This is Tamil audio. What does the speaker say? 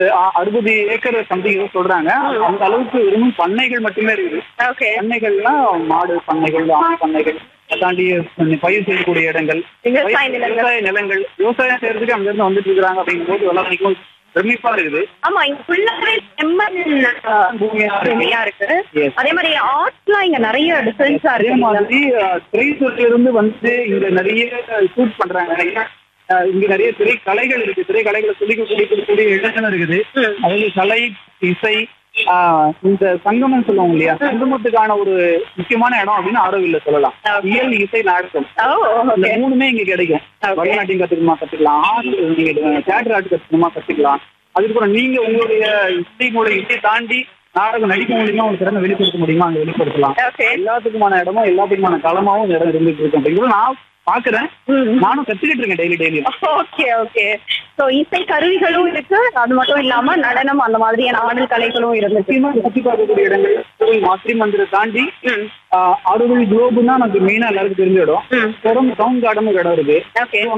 அ- அறுபது ஏக்கர் சம்திங் ஏதோ சொல்றாங்க அந்த அளவுக்கு வெறும் பண்ணைகள் மட்டுமே இருக்குது ஓகே பண்ணைகள்னா மாடு பண்ணைகள் ஆடு பண்ணைகள் அதை தாண்டி பயிர் செய்யக்கூடிய இடங்கள் விவசாய நிலங்கள். விவசாய நிலங்கள் விவசாயம் செய்யறதுக்கு அங்க இருந்து வந்துட்டு இருக்காங்க அப்படிங்கும் போது எல்லாம் நினைக்கும் பிரமிப்பா இருக்குது ஆமா இங்க ஃபுல்லாவே செம்மண் அஹ், பூமியா இருக்கு. பூமியா இருக்கு Yes. அதே மாதிரி ஆர்ட்ஸ்லாம் இங்க நிறைய டிஃபரன்ஸா அதே இருக்கு மாதிரி திரைத்துறையில இருந்து வந்து இங்க நிறைய ஷூட் பண்றாங்க நிறைய அஹ், இங்க நிறைய திரை கலைகள் இருக்கு திரை கலைகளை சொல்லி சொல்லி கொடுக்கக்கூடிய இடங்கள் இருக்குது ம். அதாவது கலை இசை ஆஹ், இந்த சங்கமம் சொல்லுவாங்க இல்லையா சங்கமத்துக்கான ஒரு முக்கியமான இடம் அப்படின்னு ஆரோவில்ல சொல்லலாம் Okay. இயல் இசை நாடகம் ஓ இந்த ஓகே மூணுமே இங்க கிடைக்கும் Okay. பரதநாட்டியம் கத்துக்கணுமா கத்துக்கலாம் ஆர்ட் நீங்க தியேட்டர் ஆர்ட் கத்துக்கணுமா கத்துக்கலாம் அதுக்கப்புறம் நீங்க உங்களுடைய இசை மூலம் இசை தாண்டி நாடகம் நடிக்க மூலியமா உங்களுக்கு திறமை வெளிப்படுத்த முடியுமா அங்க வெளிப்படுத்தலாம் ஓகே எல்லாத்துக்குமான இடமும் எல்லாத்துக்குமான களமாவும் இந்த இடம் இருந்துட்டு இருக்கு அப்படிங்கிறது நான் பாக்குறேன் நானும் கத்துக்கிட்டு இருக்கேன் daily daily okay okay so இசை கருவிகளும் இருக்கு அது மட்டும் இல்லாம நடனம் அந்த மாதிரியான ஆடல் கலைகளும் இருந்துச்சு முக்கியமா சுத்தி பார்க்கக்கூடிய இடங்கள் கோவில் மாத்திரி மந்திரை தாண்டி ம். ஆஹ், அறுபது குளோபுன்னா நமக்கு மெயினா எல்லாருக்கும் தெரிஞ்ச இடம் ம். புறம் டவுன் கார்டன் ஒரு இடம் இருக்கு ஓகே